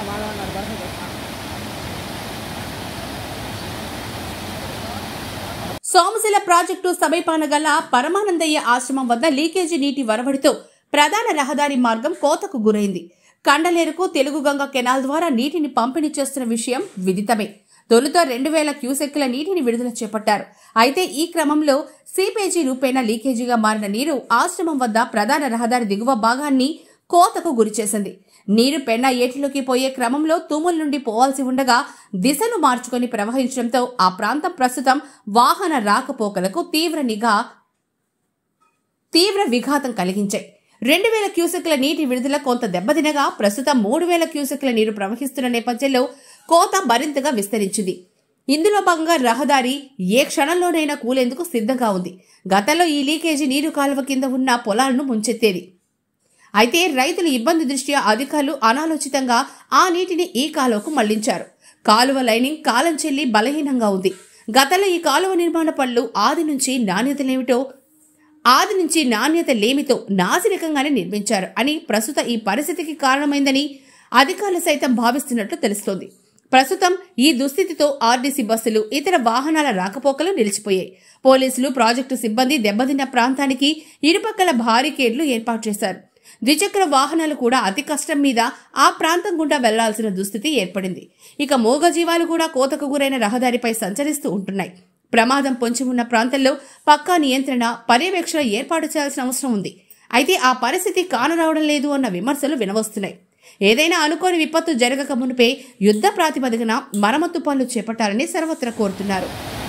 Somasila project సమీపాన గల పరమానందయ్య ఆశ్రమం వద్ద లీకేజీ నీటి వరవడితో ప్రధాన రహదారి మార్గం కోతకు గురైంది కండలేరుకు తెలుగు గంగ కెనాల్ ద్వారా నీటిని పంపిణీ చేస్తున్న విషయం విదితమే తొలుత రెండు వేల క్యూసెక్కుల నీటిని విడుదల చేపట్టారు అయితే ఈ క్రమంలో సీపేజీ రూపేణ లీకేజీగా మారిన నీరు ఆశ్రమం వద్ద ప్రధాన రహదారి దిగువ భాగాన్ని కోతకు గురిచేసింది నీరు పెన్న ఏటిలోకి పోయే క్రమంలో తూముల నుండి పోవాల్సి ఉండగా దిశను మార్చుకొని ప్రవహించడంతో ఆ ప్రాంతం ప్రస్తుతం వాహన రాకపోకలకు తీవ్ర నిఘా తీవ్ర విఘాతం కలిగించాయి రెండు వేల క్యూసెక్ల నీటి విడుదల కొంత దెబ్బతినగా ప్రస్తుతం మూడు వేల క్యూసెక్ల నీరు ప్రవహిస్తున్న నేపథ్యంలో కోత మరింతగా విస్తరించింది ఇందులో భాగంగా రహదారి ఏ క్షణంలోనైనా కూలేందుకు సిద్ధంగా ఉంది గతంలో ఈ లీకేజీ నీరు కాలువ కింద ఉన్న పొలాలను ముంచెత్తేది అయితే రైతుల ఇబ్బంది దృష్ట్యా అధికారులు అనాలోచితంగా ఆ నీటిని ఈ కాలువకు మళ్లించారు కాలువ లైనింగ్ కాలం చెల్లి బలహీనంగా ఉంది గతంలో ఈ కాలువ నిర్మాణ పనులు ఆది నుంచి నాణ్యతలేమిటో ఆది నుంచి నాణ్యత లేమితో నాసిరకంగానే నిర్మించారు అని ప్రస్తుత ఈ పరిస్థితికి కారణమైందని అధికారులు సైతం భావిస్తున్నట్లు తెలుస్తోంది ప్రస్తుతం ఈ దుస్థితితో ఆర్డీసీ బస్సులు ఇతర వాహనాల రాకపోకలు నిలిచిపోయాయి పోలీసులు ప్రాజెక్టు సిబ్బంది దెబ్బతిన్న ప్రాంతానికి ఇరుపక్కల బారికేడ్లు ఏర్పాటు చేశారు ద్విచక్ర వాహనాలు కూడా అతి కష్టం మీద ఆ ప్రాంతం గుండా వెళ్లాల్సిన దుస్థితి ఏర్పడింది ఇక మూగజీవాలు కూడా కోతకు గురైన రహదారిపై సంచరిస్తూ ఉంటున్నాయి ప్రమాదం పొంచి ఉన్న ప్రాంతంలో పక్కా నియంత్రణ పర్యవేక్షణ ఏర్పాటు చేయాల్సిన అవసరం ఉంది అయితే ఆ పరిస్థితి కానరావడం లేదు అన్న విమర్శలు వినవస్తున్నాయి ఏదైనా అనుకోని విపత్తు జరగక మునిపే యుద్ధ ప్రాతిపదికన మరమ్మతు పనులు చేపట్టాలని సర్వత్రా కోరుతున్నారు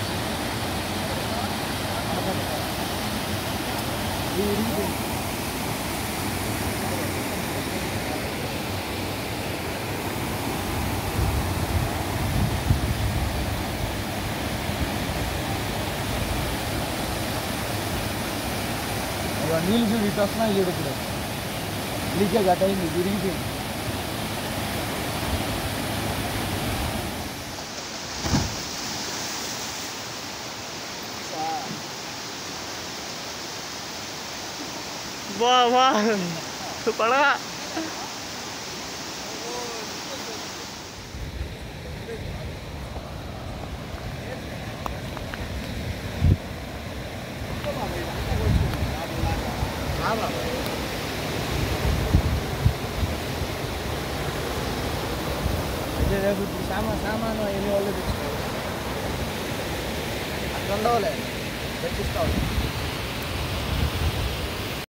ఇక నీళ్ళు చూడు ఇటు వస్తున్నాయి చూడు ఇప్పుడు లీకేజ్ అట్ అయింది విరిగిపోయింది वाह वाह पड़ा అయితే రేపు ఇప్పుడు సామాన్ సామాను ఎన్ని వాళ్ళు తెచ్చుకోవాలి అట్లా ఉండవులే తెచ్చిస్తావు